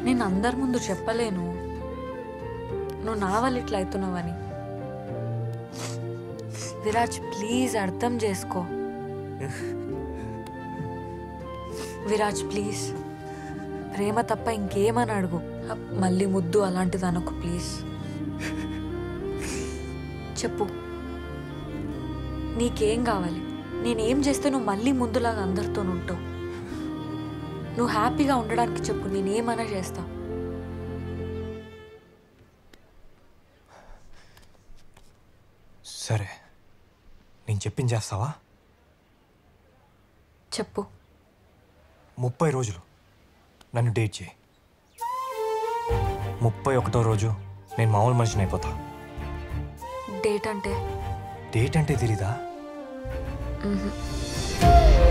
నేను అందరి ముందు చెప్పలేను నువ్వు నా వల్ల ఇట్లా అవుతున్నావని విరాజ్ ప్లీజ్ అర్థం చేసుకో విరాజ్ ప్లీజ్ ప్రేమ తప్ప ఇంకేమని అడుగు మళ్ళీ ముద్దు అలాంటిది అనకు ప్లీజ్ చెప్పు నీకేం కావాలి నేనేం చేస్తే నువ్వు మళ్ళీ ముందులాగా అందరితో ఉంటావు నువ్వు హ్యాపీగా ఉండడానికి చెప్పు నేనేమైనా చేస్తా సరే నేను చెప్పింది చేస్తావా చెప్పు ముప్పై రోజులు నన్ను డేట్ చేయి ముప్పై ఒకటో రోజు నేను మామూలు మనిషిని అయిపోతా డేట్ అంటే డేట్ అంటే తెలీదా మ్హూ.